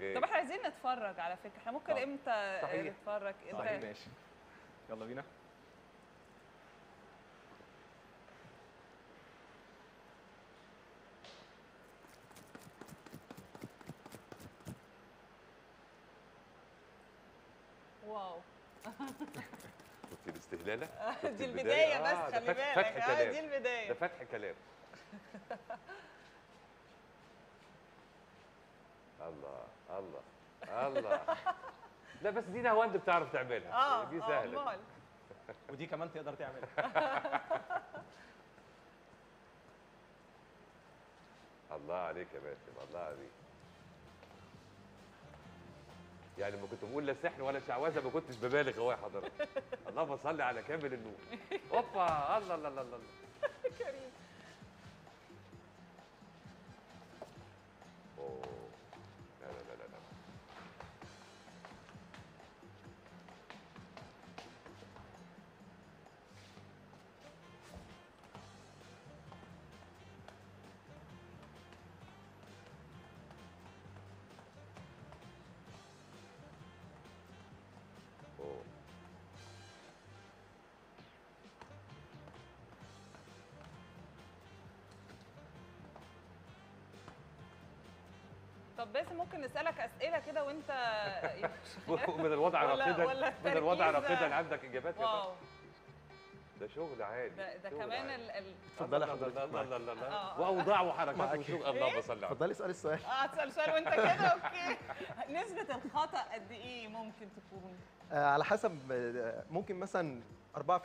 اوكي طب احنا عايزين نتفرج على فكره احنا ممكن طب. امتى صحيح. نتفرج صحيح انت ماشي يلا بينا واو شفتي الاستهلاله شفتي دي البدايه آه، بس ده خلي فتح- بالك فتح آه، كلام. دي البدايه ده فتح كلام الله الله الله لا بس دي نهاوند بتعرف تعملها اه دي آه، سهله أمال. ودي كمان تقدر تعملها الله عليك يا باسم الله عليك يعني لما كنت بقول لا سحر ولا شعوذه ما كنتش ببالغ اهو يا حضرتك اللهم صل على كامل النور اوبا الله الله الله الله كريم اوه لا لا لا لا لا اوه طب باسم ممكن نسالك اسئله كده وانت من الوضع ولا- راقدا ولا من الوضع التركيز راقدا عندك اجابات يا واو فندم. ده شغل عالي ده, ده شغل كمان عالي. ال ال اتفضلي الله حضرتك الله الله الله الله آه. واوضاع وحركات معاك. وشغل اللهم صل على اتفضلي اسالي السؤال اه تسال سؤال وانت كده اوكي نسبه الخطا قد ايه ممكن تكون آه على حسب آه، ممكن مثلا 4% 4%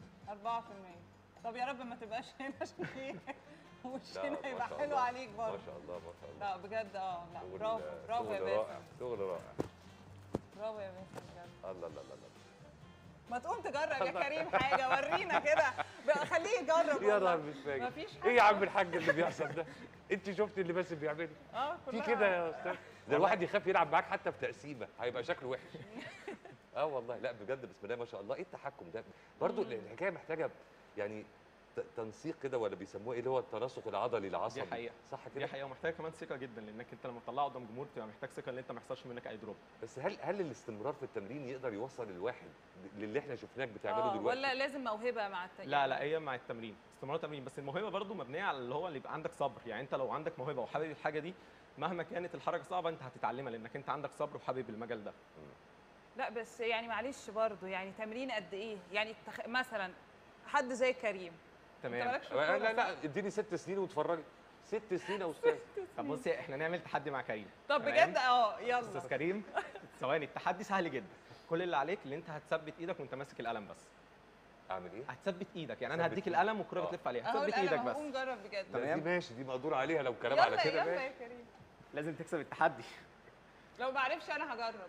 طب يا رب ما تبقاش هنا عشان ايه لا، وشنا ما يبقى شاء حلو الله. عليك ما برضه شاء الله ما شاء الله لا بجد اه لا شغل- برافو برافو يا شغل رائع باسم شغل رائع برافو يا باسم بجد الله الله الله الله ما تقوم تجرب يا كريم حاجه ورينا كده بقى خليه يجرب يا والله. رب مش فاكر مفيش ايه حاجه يا عم الحاج اللي بيحصل ده انت شفتي اللي باسم بيعمله اه في كلها كده يا استاذ ده الواحد يخاف يلعب معاك حتى في تقسيمه هيبقى شكله وحش اه والله لا بجد بسم الله ما شاء الله ايه التحكم ده برضو مم. الحكايه محتاجه يعني ت- تنسيق كده ولا بيسموه ايه اللي هو التناسق العضلي العصبي دي حقيقة. صح دي كده حقيقه ومحتاجه كمان ثقه جدا لانك انت لما تطلعه قدام جمهور تبقى محتاج ثقه ان انت ما يحصلش منك اي دروب بس هل هل الاستمرار في التمرين يقدر يوصل الواحد للي احنا شفناك بتعمله آه، دلوقتي ولا لازم موهبه مع التاني لا لا هي مع التمرين استمرار تمرين بس الموهبه برضو مبنيه على اللي هو اللي يبقى عندك صبر يعني انت لو عندك موهبه وحابب الحاجه دي مهما كانت الحركه صعبه انت هتتعلمها لانك انت عندك صبر وحابب المجال ده لا بس يعني معلش برضو يعني تمرين قد ايه يعني تخ... مثلا حد زي كريم انت تمام مالكش في لا الكورة، لا صح؟ اديني ست سنين واتفرجي ست سنين يا استاذ طب بصي احنا نعمل تحدي مع كريم طب تمام؟ بجد اه يلا استاذ كريم ثواني التحدي سهل جدا كل اللي عليك اللي انت هتثبت ايدك وانت ماسك القلم بس اعمل ايه؟ هتثبت ايدك يعني انا ثبت هديك إيدي. القلم والكره آه. بتلف عليها اهو هتثبت القلم ايدك اهو بس قوم جرب بجد لا، تمام. دي ماشي دي مقدور عليها لو الكلام على يلا كده يلا ماشي يا كريم لازم تكسب التحدي لو ما عرفش انا هجرب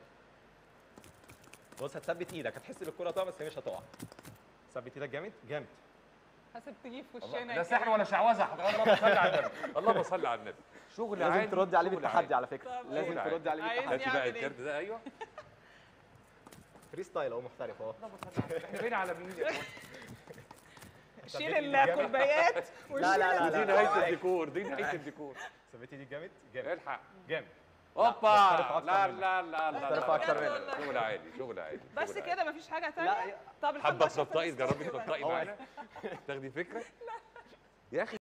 بص هتثبت ايدك هتحس بالكره طبعا بس هي مش هتقع ثبت ايدك جامد جامد حاسب تجيب في الله- وشنا لا يا سحر كريم. ولا شعوذه اللهم صل على النبي اللهم صل على النبي شغل عالي لازم تردي عليه شغل بالتحدي عالي. على فكره طب لازم شغل تردي عليه عايز بالتحدي هاتي بقى يعمل إيه؟ الكارت ده ايوه فري ستايل اهو محترف اهو احنا فين على مين يا إخوان؟ شيل الكوبايات وشيل لا، لا، دي لا. نهايه الديكور دي نهايه الديكور ثبت ايدك جامد جامد الحق جامد اوبا محترف أكتر لا منك. لا لا لا محترف لا. أكتر منك. شغل عالي شغل عالي بس شغل كده مفيش حاجه لا تانية طب الحمد حابه لله شفت تنطقي الاستوديو جربي بقى. تنطقي هو معانا تاخدي فكره يا اخي